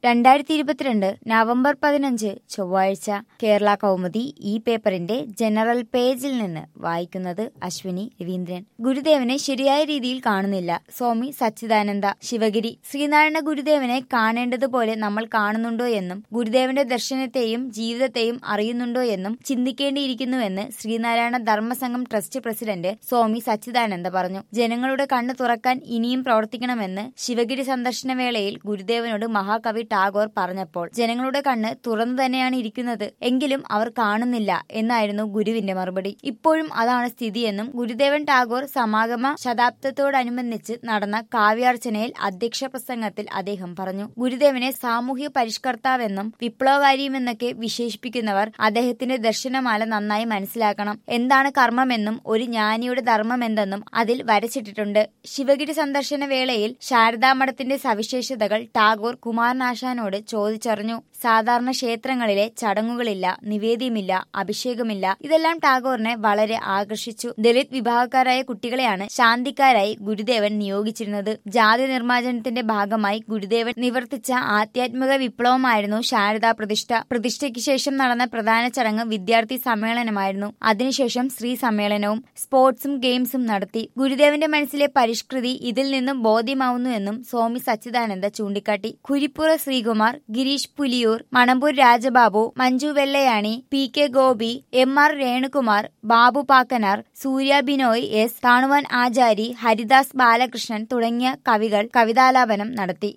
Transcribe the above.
രണ്ടായിരത്തി ഇരുപത്തിരണ്ട് നവംബർ പതിനഞ്ച് ചൊവ്വാഴ്ച കേരള കൗമുദി ഈ പേപ്പറിന്റെ ജനറൽ പേജിൽ നിന്ന് വായിക്കുന്നത് അശ്വിനി രവീന്ദ്രൻ ഗുരുദേവനെ ശരിയായ രീതിയിൽ കാണുന്നില്ല സ്വാമി സച്ചിദാനന്ദ ശിവഗിരി ശ്രീനാരായണ ഗുരുദേവനെ കാണേണ്ടതുപോലെ നമ്മൾ കാണുന്നുണ്ടോ എന്നും ഗുരുദേവന്റെ ദർശനത്തെയും ജീവിതത്തെയും അറിയുന്നുണ്ടോ എന്നും ചിന്തിക്കേണ്ടിയിരിക്കുന്നുവെന്ന് ശ്രീനാരായണ ധർമ്മസംഘം ട്രസ്റ്റ് പ്രസിഡന്റ് സ്വാമി സച്ചിദാനന്ദ പറഞ്ഞു ജനങ്ങളുടെ കണ്ണ് തുറക്കാൻ ഇനിയും പ്രവർത്തിക്കണമെന്ന് ശിവഗിരി സന്ദർശന വേളയിൽ ഗുരുദേവനോട് മഹാകവി ടാഗോർ പറഞ്ഞപ്പോൾ ജനങ്ങളുടെ കണ്ണ് തുറന്നു തന്നെയാണ് ഇരിക്കുന്നത് എങ്കിലും അവർ കാണുന്നില്ല എന്നായിരുന്നു ഗുരുവിന്റെ മറുപടി ഇപ്പോഴും അതാണ് സ്ഥിതിയെന്നും ഗുരുദേവൻ ടാഗോർ സമാഗമ ശതാബ്ദത്തോടനുബന്ധിച്ച് നടന്ന കാവ്യാർച്ചനയിൽ അധ്യക്ഷ പ്രസംഗത്തിൽ അദ്ദേഹം പറഞ്ഞു ഗുരുദേവനെ സാമൂഹ്യ പരിഷ്കർത്താവെന്നും വിപ്ലവകാരിയുമെന്നൊക്കെ വിശേഷിപ്പിക്കുന്നവർ അദ്ദേഹത്തിന്റെ ദർശനമാല നന്നായി മനസ്സിലാക്കണം എന്താണ് കർമ്മമെന്നും ഒരു ജ്ഞാനിയുടെ ധർമ്മമെന്തെന്നും അതിൽ വരച്ചിട്ടിട്ടുണ്ട് ശിവഗിരി സന്ദർശന വേളയിൽ ശാരദാമഠത്തിന്റെ സവിശേഷതകൾ ടാഗോർ കുമാരനാശാനോട് ചോദിച്ചറിഞ്ഞു സാധാരണ ക്ഷേത്രങ്ങളിലെ ചടങ്ങുകളില്ല നിവേദ്യമില്ല അഭിഷേകമില്ല ഇതെല്ലാം ടാഗോറിനെ വളരെ ആകർഷിച്ചു ദലിത് വിഭാഗക്കാരായ കുട്ടികളെയാണ് ശാന്തിക്കാരായി ഗുരുദേവൻ നിയോഗിച്ചിരുന്നത് ജാതി നിർമ്മാർജ്ജനത്തിന്റെ ഭാഗമായി ഗുരുദേവൻ നിവർത്തിച്ച ആധ്യാത്മിക വിപ്ലവമായിരുന്നു ശാരദാ പ്രതിഷ്ഠ പ്രതിഷ്ഠയ്ക്ക് ശേഷം നടന്ന പ്രധാന ചടങ്ങ് വിദ്യാർത്ഥി സമ്മേളനമായിരുന്നു അതിനുശേഷം സ്ത്രീ സമ്മേളനവും സ്പോർട്സും ഗെയിംസും നടത്തി ഗുരുദേവന്റെ മനസ്സിലെ പരിഷ്കൃതി ഇതിൽ നിന്നും ബോധ്യമാവുന്നുവെന്നും സ്വാമി സച്ചിദാനന്ദ ചൂണ്ടിക്കാട്ടി Kurippuzha Sreekumar Girish Puliyoor Manampoor Rajababu Manju Vellayani P K Gopi M R Renukumar Babu Pakkanar Surya Binoy S Thanuvan Achari Haridas Balakrishnan തുടങ്ങിയ കവികൾ കവിതാലാപനം നടത്തി